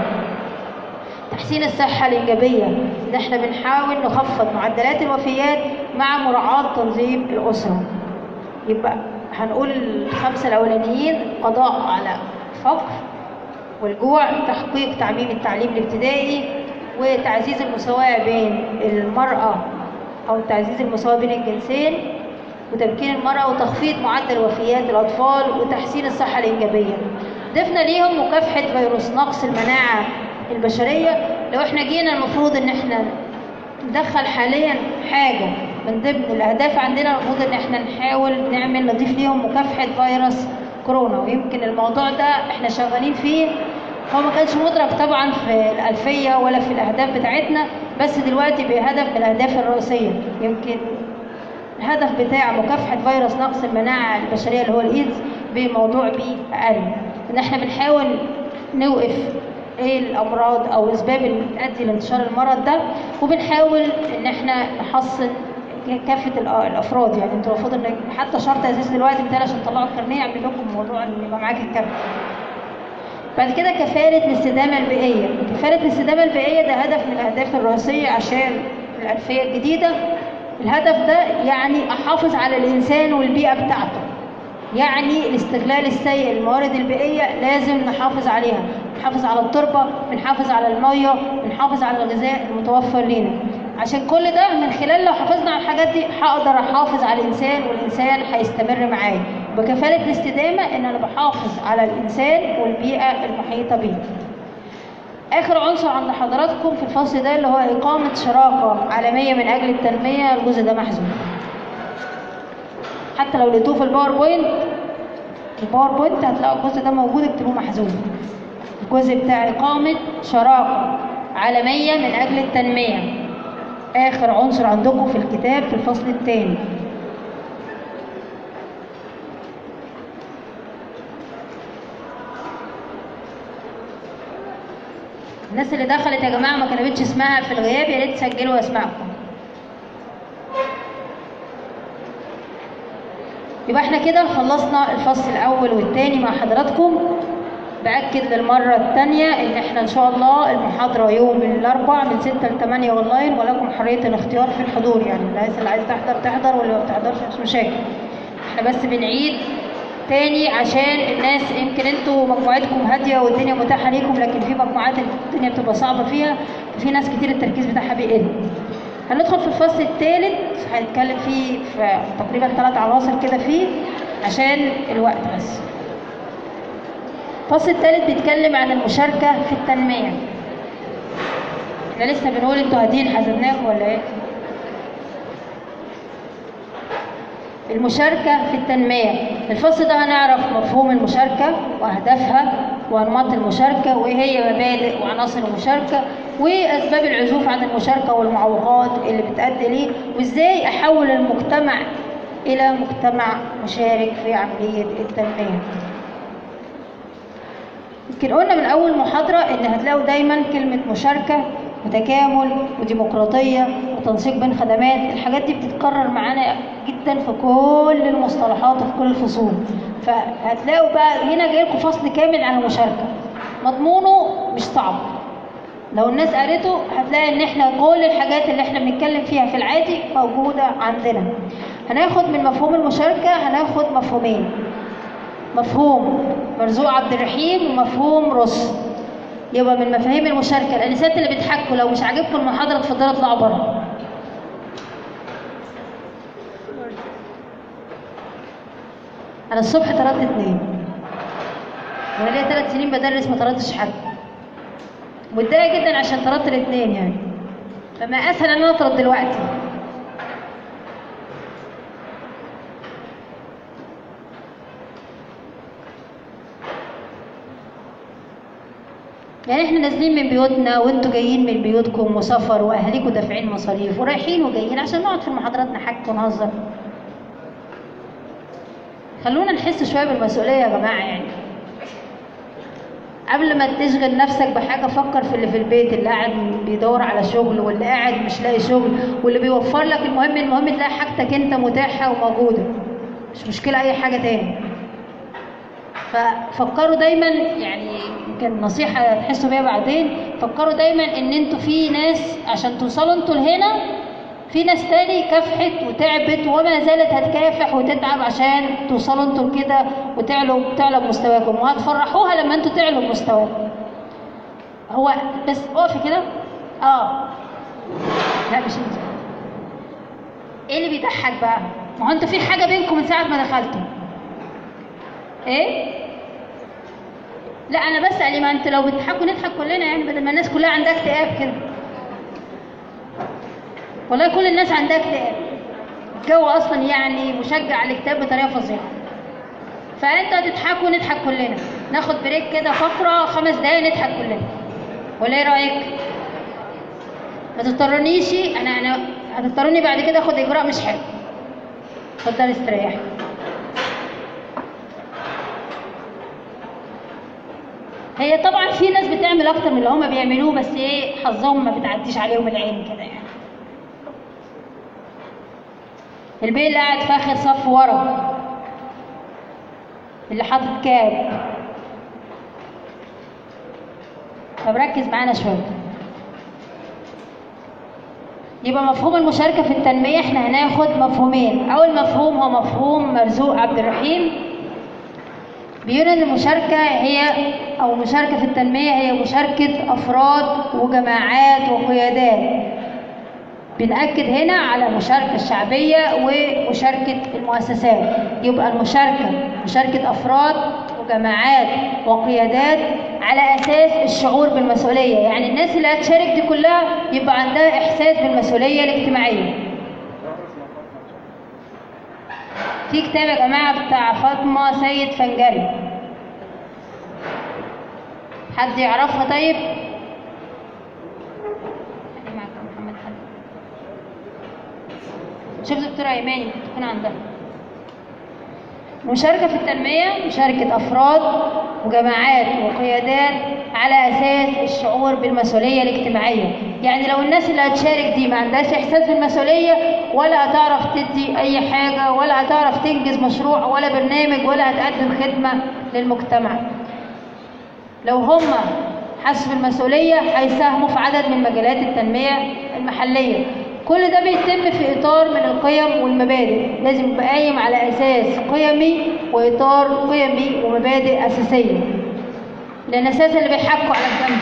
تحسين الصحة الإيجابية إن احنا بنحاول نخفض معدلات الوفيات مع مراعاة تنظيم الأسرة يبقى هنقول الخمسة الأولانيين قضاء على الفقر والجوع تحقيق تعميم التعليم الابتدائي وتعزيز المساواة بين المرأة أو تعزيز المساواة بين الجنسين وتمكين المرأة وتخفيض معدل وفيات الأطفال وتحسين الصحة الإيجابية ضفنا ليهم مكافحة فيروس نقص المناعة البشرية لو احنا جينا المفروض ان احنا ندخل حاليا حاجة من ضمن الأهداف عندنا المفروض ان احنا نحاول نعمل نضيف ليهم مكافحة فيروس كورونا ويمكن الموضوع ده احنا شغالين فيه هو ما كانش مدرك طبعا في الألفية ولا في الأهداف بتاعتنا بس دلوقتي بهدف من الأهداف الرئيسية يمكن الهدف بتاع مكافحة فيروس نقص المناعة البشرية اللي هو الإيدز بموضوع بيه أقل إن إحنا بنحاول نوقف إيه الأمراض أو الأسباب اللي بتؤدي لانتشار المرض ده وبنحاول إن إحنا نحصن كافة الأ- الأفراد يعني أنتوا المفروض إن حتى شرط أساسي دلوقتي بتاعي عشان تطلعوا الكارنيه يعمل لكم موضوع إن يبقى معاك الكارت بعد كده كفالة الاستدامة البيئية كفالة الاستدامة البيئية ده هدف من الأهداف الرئيسية عشان الألفية الجديدة الهدف ده يعني أحافظ على الإنسان والبيئة بتاعته يعني الاستغلال السيء للموارد البيئية لازم نحافظ عليها نحافظ على التربة بنحافظ على المية بنحافظ على الغذاء المتوفر لنا عشان كل ده من خلال لو حافظنا على الحاجات دي هقدر احافظ على الانسان والانسان هيستمر معايا بكفالة الاستدامة ان انا بحافظ على الانسان والبيئة المحيطة بيه آخر عنصر عند حضراتكم في الفصل ده اللي هو إقامة شراكة عالمية من أجل التنمية الجزء ده محذوف حتى لو لقيتوه في الباوربوينت الباوربوينت هتلاقوا الجزء ده موجود اكتبوه محذوف الجزء بتاع إقامة شراكة عالمية من أجل التنمية آخر عنصر عندكم في الكتاب في الفصل الثاني الناس اللي دخلت يا جماعة ما كتبتش اسمها في الغياب يا ريت تسجلوا اسمائكم يبقى احنا كده خلصنا الفصل الأول والثاني مع حضراتكم بأكد للمرة الثانية إن احنا إن شاء الله المحاضرة يوم الأربع من 6 ل 8 أونلاين ولكم حرية الاختيار في الحضور يعني الناس اللي عايز تحضر تحضر واللي ما بتحضرش مش مشاكل احنا بس بنعيد تاني عشان الناس يمكن انتوا مجموعتكم هادية والدنيا متاحة ليكم لكن في مجموعات الدنيا بتبقى صعبة فيها في ناس كتير التركيز بتاعها بيقل هندخل في الفصل الثالث هنتكلم فيه في تقريبا ثلاث عناصر كده فيه عشان الوقت بس الفصل الثالث بيتكلم عن المشاركة في التنمية احنا لسه بنقول انتوا هادين حزناكم ولا ايه؟ المشاركة في التنمية الفصل ده هنعرف مفهوم المشاركة وأهدافها وأنماط المشاركة وإيه هي مبادئ وعناصر المشاركة وأسباب العزوف عن المشاركة والمعوقات اللي بتؤدي ليه وإزاي أحول المجتمع إلى مجتمع مشارك في عملية التنمية يمكن قلنا من أول محاضرة إن هتلاقوا دايما كلمة مشاركة وتكامل وديمقراطية وتنسيق بين خدمات الحاجات دي بتتكرر معانا جدا في كل المصطلحات وفي كل الفصول فهتلاقوا بقى هنا جاي لكم فصل كامل عن المشاركة مضمونه مش صعب لو الناس قريته هتلاقي ان احنا كل الحاجات اللي احنا بنتكلم فيها في العادي موجودة عندنا هناخد من مفهوم المشاركة هناخد مفهومين مفهوم مرزوق عبد الرحيم ومفهوم رس يبقى من مفاهيم المشاركة الأنسات اللي بيضحكوا لو مش عاجبكم المحاضرة اتفضلوا اطلعوا بره أنا الصبح طردت اتنين وأنا ليا ثلاث سنين بدرس ما طردتش حد متضايقة جدا عشان طردت الاتنين يعني فما أسهل إن أنا أطرد دلوقتي يعني احنا نازلين من بيوتنا وانتوا جايين من بيوتكم وسفر واهاليكم دافعين مصاريف ورايحين وجايين عشان نقعد في المحاضرات نحكي ونهزر خلونا نحس شويه بالمسؤوليه يا جماعه يعني قبل ما تشغل نفسك بحاجه فكر في اللي في البيت اللي قاعد بيدور على شغل واللي قاعد مش لاقي شغل واللي بيوفر لك المهم المهم تلاقي حاجتك انت متاحه وموجوده مش مشكله اي حاجه تاني ففكروا دايما يعني يمكن نصيحة تحسوا بيها بعدين فكروا دايما ان انتوا في ناس عشان توصلوا انتوا لهنا في ناس تاني كافحت وتعبت وما زالت هتكافح وتتعب عشان توصلوا انتوا لكده وتعلوا تعلوا بمستواكم وهتفرحوها لما انتوا تعلوا بمستواكم هو بس اقفي كده اه لا مش انت ايه اللي بيضحك بقى ما هو انتوا في حاجه بينكم من ساعه ما دخلتوا ايه لا انا بسال ما انت لو بتضحكوا نضحك كلنا يعني بدل ما الناس كلها عندها اكتئاب كده والله كل الناس عندها اكتئاب الجو اصلا يعني مشجع على الاكتئاب بطريقه فظيعه فانت هتضحكوا نضحك كلنا ناخد بريك كده فقره خمس دقايق نضحك كلنا ولا ايه رايك ما تضطرنيش انا انا هتضطروني بعد كده اخد اجراء مش حلو اتفضل استريح هي طبعا في ناس بتعمل اكتر من اللي هما بيعملوه بس ايه حظهم ما بتعديش عليهم العين كده يعني البيه اللي قاعد في اخر صف ورا اللي حاطط كاب طب ركز معانا شويه يبقى مفهوم المشاركة في التنمية احنا هناخد مفهومين أول مفهوم هو مفهوم مرزوق عبد الرحيم بيقول ان المشاركة هي او المشاركة في التنمية هي مشاركة افراد وجماعات وقيادات بنأكد هنا على المشاركة الشعبية ومشاركة المؤسسات يبقى المشاركة مشاركة افراد وجماعات وقيادات على اساس الشعور بالمسؤولية يعني الناس اللي هتشارك دي كلها يبقى عندها احساس بالمسؤولية الاجتماعية في كتاب يا جماعة بتاع فاطمة سيد فنجري حد يعرفها طيب؟ خلي معاك يا محمد حد شوف دكتورة إيماني ممكن تكون عندها مشاركة في التنمية مشاركة أفراد وجماعات وقيادات على أساس الشعور بالمسؤولية الاجتماعية يعني لو الناس اللي هتشارك دي ما عندهاش إحساس بالمسؤولية ولا هتعرف تدي أي حاجة ولا هتعرف تنجز مشروع ولا برنامج ولا هتقدم خدمة للمجتمع لو هم حسوا بالمسؤولية هيساهموا في عدد من مجالات التنمية المحلية كل ده بيتم في إطار من القيم والمبادئ لازم يبقى قايم على أساس قيمي وإطار قيمي ومبادئ أساسية لأن أساس اللي بيحكوا على الجنب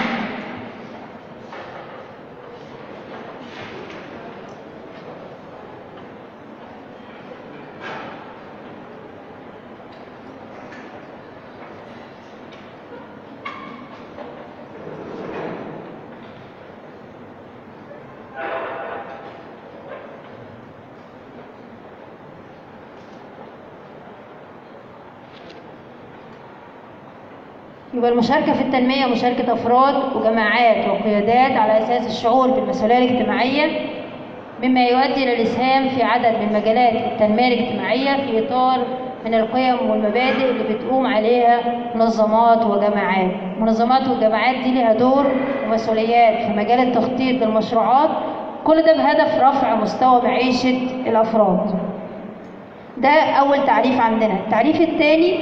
يبقى المشاركة في التنمية مشاركة أفراد وجماعات وقيادات على أساس الشعور بالمسؤولية الاجتماعية مما يؤدي إلى الإسهام في عدد من مجالات التنمية الاجتماعية في إطار من القيم والمبادئ اللي بتقوم عليها منظمات وجماعات منظمات والجماعات دي لها دور ومسؤوليات في مجال التخطيط للمشروعات كل ده بهدف رفع مستوى معيشة الأفراد ده أول تعريف عندنا التعريف الثاني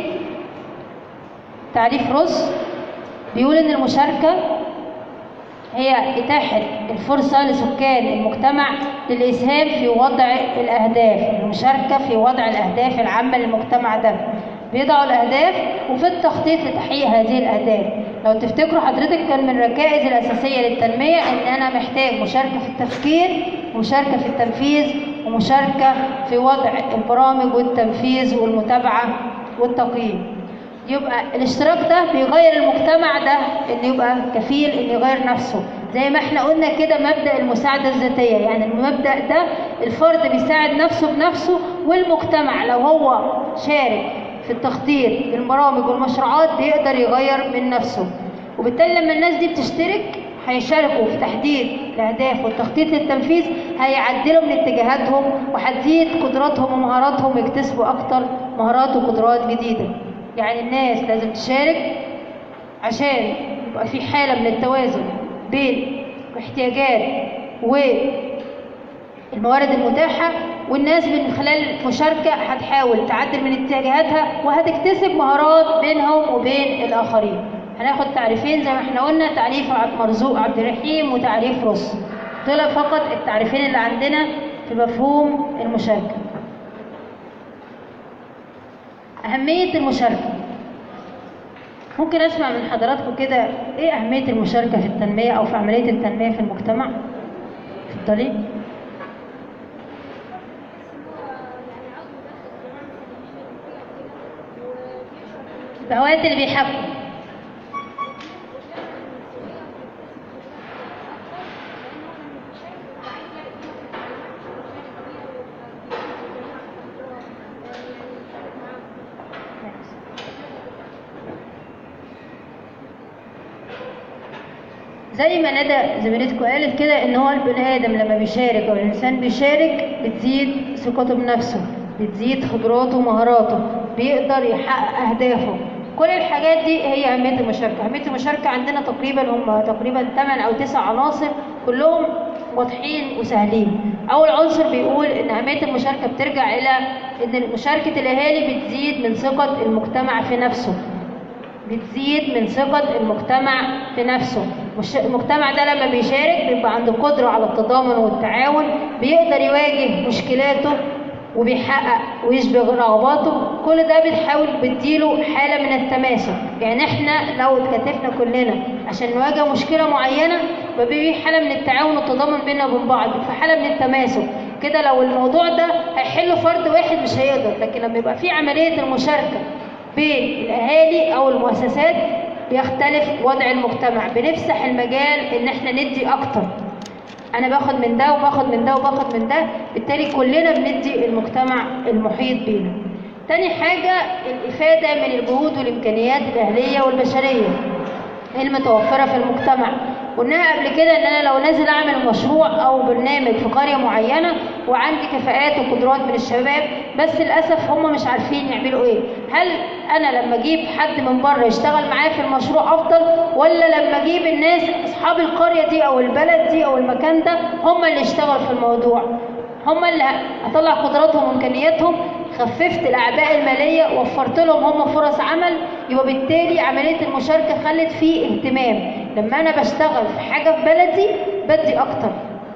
تعريف رز بيقول ان المشاركة هي إتاحة الفرصة لسكان المجتمع للإسهام في وضع الأهداف المشاركة في وضع الأهداف العامة للمجتمع ده بيضعوا الأهداف وفي التخطيط لتحقيق هذه الأهداف لو تفتكروا حضرتك كان من الركائز الأساسية للتنمية إن أنا محتاج مشاركة في التفكير ومشاركة في التنفيذ ومشاركة في وضع البرامج والتنفيذ والمتابعة والتقييم يبقى الاشتراك ده بيغير المجتمع ده ان يبقى كفيل ان يغير نفسه زي ما احنا قلنا كده مبدا المساعده الذاتيه يعني المبدا ده الفرد بيساعد نفسه بنفسه والمجتمع لو هو شارك في التخطيط للبرامج والمشروعات بيقدر يغير من نفسه وبالتالي لما الناس دي بتشترك هيشاركوا في تحديد الاهداف والتخطيط للتنفيذ هيعدلوا من اتجاهاتهم وهتزيد قدراتهم ومهاراتهم ويكتسبوا اكتر مهارات وقدرات جديده يعني الناس لازم تشارك عشان يبقى في حالة من التوازن بين الاحتياجات والموارد المتاحة والناس من خلال المشاركة هتحاول تعدل من اتجاهاتها وهتكتسب مهارات بينهم وبين الآخرين هناخد تعريفين زي ما احنا قلنا تعريف مرزوق عبد الرحيم وتعريف رس دول فقط التعريفين اللي عندنا في مفهوم المشاركة أهمية المشاركة ممكن أسمع من حضراتكم كده إيه أهمية المشاركة في التنمية أو في عملية التنمية في المجتمع؟ اتفضلي. الهوايات اللي بيحبوا زي ما ندى زميلتكم قالت كده ان هو البني ادم لما بيشارك او الانسان بيشارك بتزيد ثقته بنفسه بتزيد خبراته ومهاراته بيقدر يحقق اهدافه كل الحاجات دي هي اهميه المشاركه اهميه المشاركه عندنا تقريبا هم تقريبا 8 او 9 عناصر كلهم واضحين وسهلين اول عنصر بيقول ان اهميه المشاركه بترجع الى ان مشاركه الاهالي بتزيد من ثقه المجتمع في نفسه بتزيد من ثقة المجتمع في نفسه مش المجتمع ده لما بيشارك بيبقى عنده قدرة على التضامن والتعاون بيقدر يواجه مشكلاته وبيحقق ويشبه رغباته كل ده بتحاول بتديله حالة من التماسك يعني احنا لو اتكاتفنا كلنا عشان نواجه مشكلة معينة بيبقى حالة من التعاون والتضامن بيننا وبين بعض في حالة من التماسك كده لو الموضوع ده هيحله فرد واحد مش هيقدر لكن لما يبقى في عملية المشاركة بين الاهالي او المؤسسات بيختلف وضع المجتمع بنفسح المجال ان احنا ندي اكتر انا باخد من ده وباخد من ده وباخد من ده بالتالي كلنا بندي المجتمع المحيط بينا تاني حاجة الإفادة من الجهود والإمكانيات الأهلية والبشرية المتوفرة في المجتمع قلناها قبل كده ان انا لو نازل اعمل مشروع او برنامج في قرية معينة وعندي كفاءات وقدرات من الشباب بس للاسف هم مش عارفين يعملوا ايه هل انا لما اجيب حد من بره يشتغل معايا في المشروع افضل ولا لما اجيب الناس اصحاب القرية دي او البلد دي او المكان ده هم اللي يشتغلوا في الموضوع هم اللي هطلع قدراتهم وامكانياتهم خففت الاعباء الماليه وفرت لهم هم فرص عمل يبقى بالتالي عمليه المشاركه خلت فيه اهتمام لما انا بشتغل في حاجه في بلدي بدي اكتر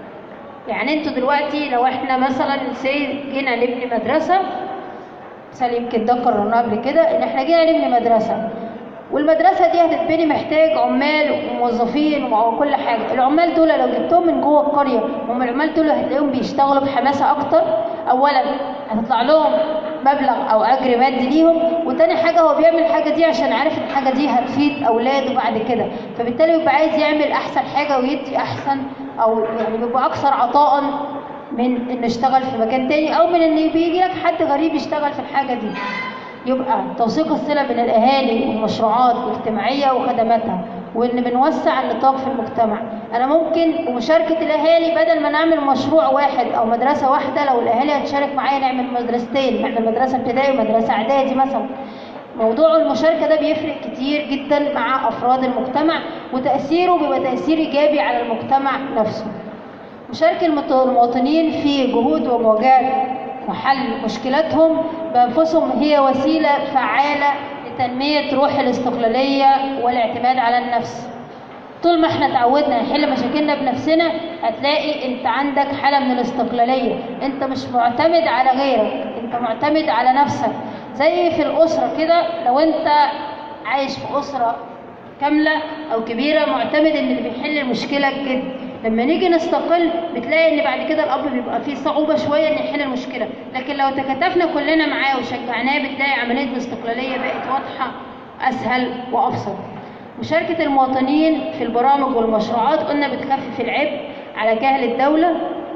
يعني انتوا دلوقتي لو احنا مثلا سي جينا نبني مدرسه مثال يمكن ده قررناه قبل كده ان احنا جينا نبني مدرسه والمدرسه دي هتتبني محتاج عمال وموظفين وكل حاجه العمال دول لو جبتهم من جوه القريه هم العمال دول هتلاقيهم بيشتغلوا بحماسه اكتر اولا هتطلع لهم مبلغ او اجر مادي ليهم وتاني حاجه هو بيعمل الحاجه دي عشان عارف ان الحاجه دي هتفيد اولاده بعد كده فبالتالي بيبقى عايز يعمل احسن حاجه ويدي احسن او يعني بيبقى اكثر عطاء من انه يشتغل في مكان تاني او من ان بيجي لك حد غريب يشتغل في الحاجه دي يبقى توثيق الصله بين الاهالي والمشروعات الاجتماعيه وخدماتها وان بنوسع النطاق في المجتمع انا ممكن ومشاركه الاهالي بدل ما نعمل مشروع واحد او مدرسه واحده لو الاهالي هتشارك معايا نعمل مدرستين نعمل مدرسه ابتدائي ومدرسه اعدادي مثلا موضوع المشاركه ده بيفرق كتير جدا مع افراد المجتمع وتاثيره بيبقى تاثير ايجابي على المجتمع نفسه مشاركة المواطنين في جهود ومواجهة وحل مشكلاتهم بأنفسهم هي وسيلة فعالة لتنمية روح الاستقلالية والاعتماد على النفس طول ما احنا تعودنا نحل مشاكلنا بنفسنا هتلاقي انت عندك حالة من الاستقلالية انت مش معتمد على غيرك انت معتمد على نفسك زي في الأسرة كده لو انت عايش في أسرة كاملة أو كبيرة معتمد إن اللي بيحل المشكلة الجد لما نيجي نستقل بتلاقي إن بعد كده الأب بيبقى فيه صعوبة شوية إن يحل المشكلة لكن لو تكاتفنا كلنا معاه وشجعناه بتلاقي عملية الاستقلالية بقت واضحة أسهل وأبسط مشاركة المواطنين في البرامج والمشروعات قلنا بتخفف العبء على كاهل الدولة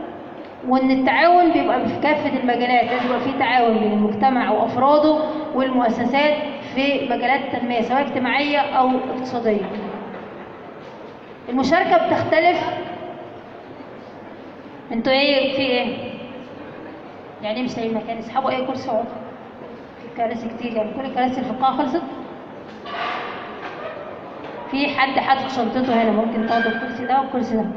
وان التعاون بيبقى في كافه المجالات لازم يبقى في تعاون بين المجتمع وافراده والمؤسسات في مجالات التنميه سواء اجتماعيه او اقتصاديه المشاركه بتختلف انتوا ايه في ايه يعني إيه مش لاقيين مكان اسحبوا اي كرسي اقعدوا في كراسي كتير يعني كل الكراسي اللي في القاعه خلصت في حد حاطط شنطته هنا ممكن تاخدوا الكرسي ده والكرسي ده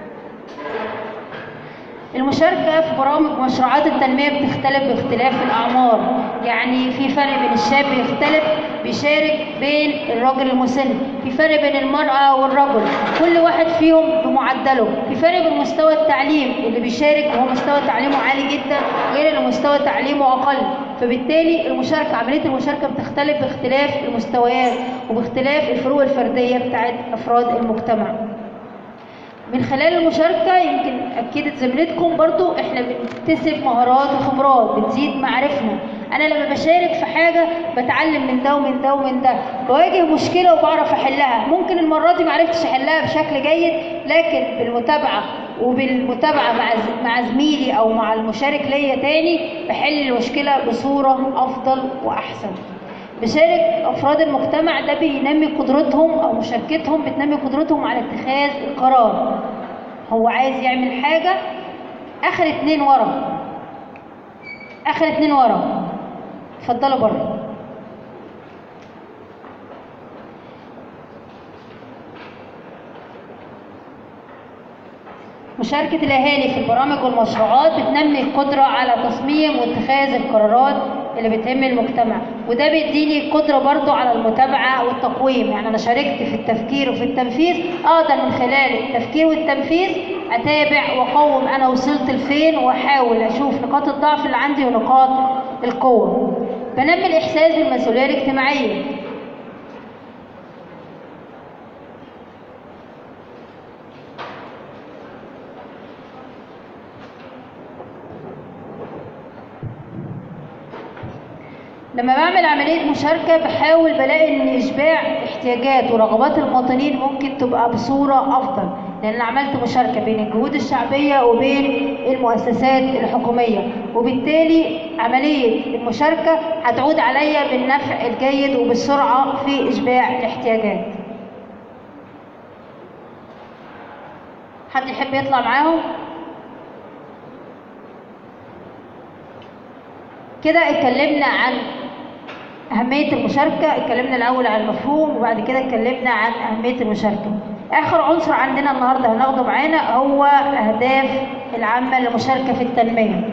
المشاركة في برامج مشروعات التنمية بتختلف باختلاف الأعمار يعني في فرق بين الشاب يختلف بيشارك بين الراجل المسن في فرق بين المرأة والرجل كل واحد فيهم بمعدله في فرق بين مستوى التعليم اللي بيشارك وهو مستوى تعليمه عالي جدا غير اللي مستوى تعليمه أقل فبالتالي المشاركة عملية المشاركة بتختلف باختلاف المستويات وباختلاف الفروق الفردية بتاعت أفراد المجتمع من خلال المشاركة يمكن أكدت زميلتكم برضو إحنا بنكتسب مهارات وخبرات بتزيد معرفنا أنا لما بشارك في حاجة بتعلم من ده ومن ده ومن ده بواجه مشكلة وبعرف أحلها ممكن المرة دي معرفتش أحلها بشكل جيد لكن بالمتابعة وبالمتابعة مع مع زميلي أو مع المشارك ليا تاني بحل المشكلة بصورة أفضل وأحسن بشارك افراد المجتمع ده بينمي قدرتهم او مشاركتهم بتنمي قدرتهم على اتخاذ القرار هو عايز يعمل حاجه اخر اتنين ورا اخر اتنين ورا اتفضلوا بره مشاركة الأهالي في البرامج والمشروعات بتنمي القدرة على تصميم واتخاذ القرارات اللي بتهم المجتمع وده بيديني قدرة برضو على المتابعة والتقويم يعني أنا شاركت في التفكير وفي التنفيذ أقدر من خلال التفكير والتنفيذ أتابع وأقوم أنا وصلت لفين وأحاول أشوف نقاط الضعف اللي عندي ونقاط القوة بنمي الإحساس بالمسؤولية الاجتماعية لما بعمل عملية مشاركة بحاول بلاقي إن إشباع احتياجات ورغبات المواطنين ممكن تبقى بصورة أفضل لان عملت مشاركه بين الجهود الشعبيه وبين المؤسسات الحكوميه وبالتالي عمليه المشاركه هتعود عليا بالنفع الجيد وبالسرعه في اشباع الاحتياجات حد يحب يطلع معاهم كده اتكلمنا عن أهمية المشاركة اتكلمنا الأول عن المفهوم وبعد كده اتكلمنا عن أهمية المشاركة آخر عنصر عندنا النهاردة هناخده معانا هو أهداف العامة للمشاركة في التنمية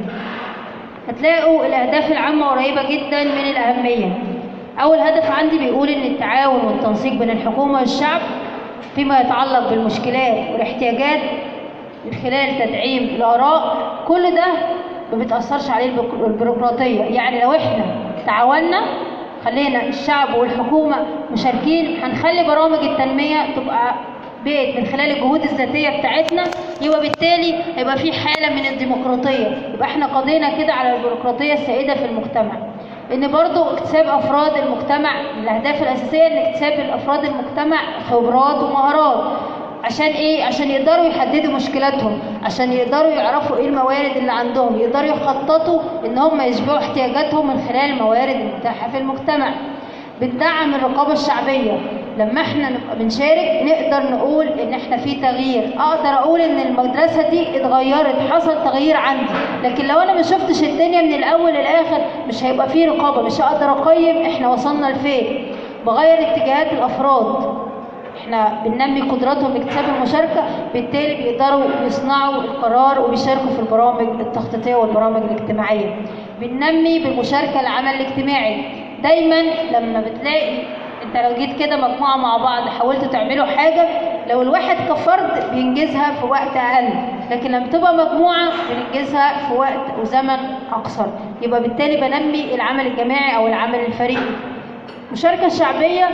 هتلاقوا الأهداف العامة قريبة جدا من الأهمية أول هدف عندي بيقول إن التعاون والتنسيق بين الحكومة والشعب فيما يتعلق بالمشكلات والاحتياجات من خلال تدعيم الآراء كل ده ما بتأثرش عليه البيرو- البيروقراطية يعني لو احنا تعاوننا خلينا الشعب والحكومة مشاركين هنخلي برامج التنمية تبقى بيت من خلال الجهود الذاتية بتاعتنا يبقى بالتالي هيبقى في حالة من الديمقراطية يبقى احنا قضينا كده على البيروقراطية السائدة في المجتمع ان برضو اكتساب افراد المجتمع من الاهداف الاساسيه ان اكتساب الافراد المجتمع خبرات ومهارات عشان ايه عشان يقدروا يحددوا مشكلاتهم عشان يقدروا يعرفوا ايه الموارد اللي عندهم يقدروا يخططوا ان هم يشبعوا احتياجاتهم من خلال الموارد المتاحه في المجتمع بندعم الرقابه الشعبيه لما احنا نبقى بنشارك نقدر نقول ان احنا في تغيير اقدر اقول ان المدرسه دي اتغيرت حصل تغيير عندي لكن لو انا ما شفتش الدنيا من الاول للاخر مش هيبقى في رقابه مش هقدر اقيم احنا وصلنا لفين بغير اتجاهات الافراد احنا بننمي قدراتهم لاكتساب المشاركه بالتالي بيقدروا يصنعوا القرار وبيشاركوا في البرامج التخطيطيه والبرامج الاجتماعيه بننمي بالمشاركه العمل الاجتماعي دايما لما بتلاقي انت لو جيت كده مجموعه مع بعض حاولتوا تعملوا حاجه لو الواحد كفرد بينجزها في وقت اقل لكن لما تبقى مجموعه بننجزها في وقت وزمن اقصر يبقى بالتالي بنمي العمل الجماعي او العمل الفريقي المشاركه الشعبيه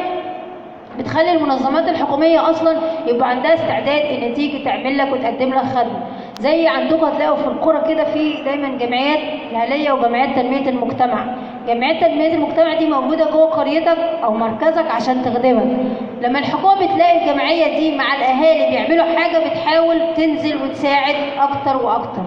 بتخلي المنظمات الحكومية أصلا يبقى عندها استعداد إن تيجي تعمل لك وتقدم لك خدمة زي عندكم هتلاقوا في القرى كده في دايما جمعيات أهلية وجمعيات تنمية المجتمع جمعيات تنمية المجتمع دي موجودة جوه قريتك أو مركزك عشان تخدمك لما الحكومة بتلاقي الجمعية دي مع الأهالي بيعملوا حاجة بتحاول تنزل وتساعد أكتر وأكتر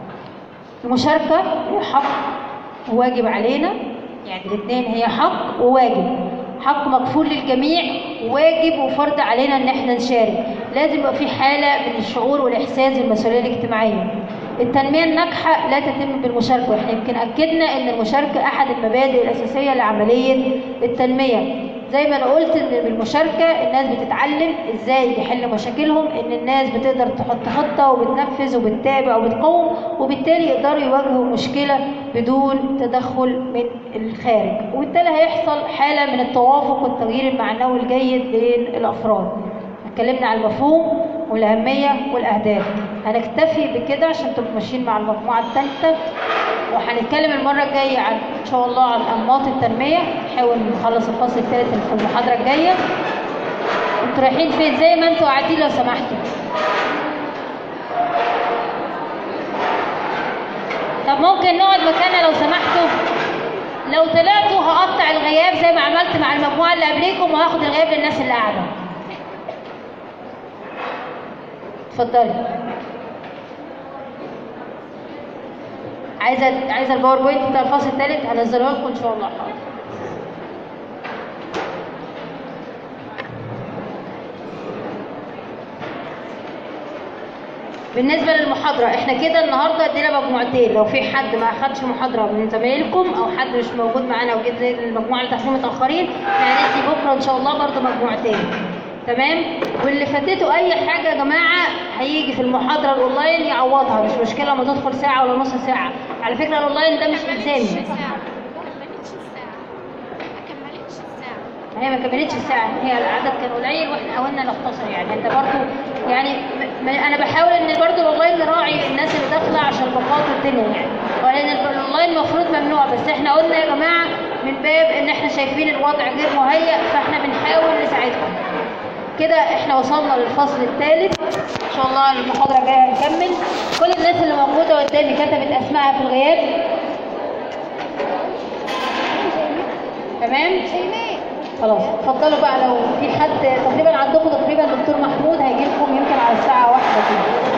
المشاركة هي حق وواجب علينا يعني الاثنين هي حق وواجب حق مكفول للجميع واجب وفرض علينا ان احنا نشارك لازم يبقى في حاله من الشعور والاحساس بالمسؤوليه الاجتماعيه التنميه الناجحه لا تتم بالمشاركه واحنا يمكن اكدنا ان المشاركه احد المبادئ الاساسيه لعمليه التنميه زي ما انا قلت ان بالمشاركه الناس بتتعلم ازاي يحل مشاكلهم ان الناس بتقدر تحط خطه وبتنفذ وبتتابع وبتقوم وبالتالي يقدروا يواجهوا مشكله بدون تدخل من الخارج وبالتالي هيحصل حاله من التوافق والتغيير المعنوي الجيد بين الافراد اتكلمنا عن المفهوم والاهميه والاهداف هنكتفي بكده عشان تبقوا ماشيين مع المجموعه الثالثه وهنتكلم المرة الجاية عن إن شاء الله عن أنماط التنمية نحاول نخلص الفصل الثالث في المحاضرة الجاية انتوا رايحين فين زي ما انتوا قاعدين لو سمحتوا طب ممكن نقعد مكاننا لو سمحتوا لو طلعتوا هقطع الغياب زي ما عملت مع المجموعة اللي قبليكم وهاخد الغياب للناس اللي قاعدة اتفضلي عايزه عايزه الباوربوينت بتاع الفصل الثالث هنزله لكم ان شاء الله حاضر بالنسبه للمحاضره احنا كده النهارده ادينا مجموعتين لو في حد ما اخدش محاضره من زمايلكم او حد مش موجود معانا وجيت زي المجموعه اللي داخلين متاخرين هندي بكره ان شاء الله برضه مجموعتين تمام واللي فاتته اي حاجه يا جماعه هيجي في المحاضره الاونلاين يعوضها مش مشكله ما تدخل ساعه ولا نص ساعه على فكره الاونلاين ده مش الزامي ساعة ما كملتش الساعة ما كملتش الساعة هي ما كملتش الساعه هي العدد كان قليل واحنا حاولنا نختصر يعني انت برضو يعني م- م- انا بحاول ان برضو الاونلاين نراعي الناس اللي داخله عشان بقاء الدنيا يعني ولان ال- الاونلاين المفروض ممنوع بس احنا قلنا يا جماعه من باب ان احنا شايفين الوضع غير مهيأ فاحنا بنحاول نساعدكم كده احنا وصلنا للفصل الثالث ان شاء الله المحاضره الجايه هنكمل كل الناس اللي موجوده قدامي كتبت اسمائها في الغياب تمام شيماء خلاص اتفضلوا بقى لو في حد تقريبا عندكم تقريبا دكتور محمود هيجي لكم يمكن على الساعه واحدة كده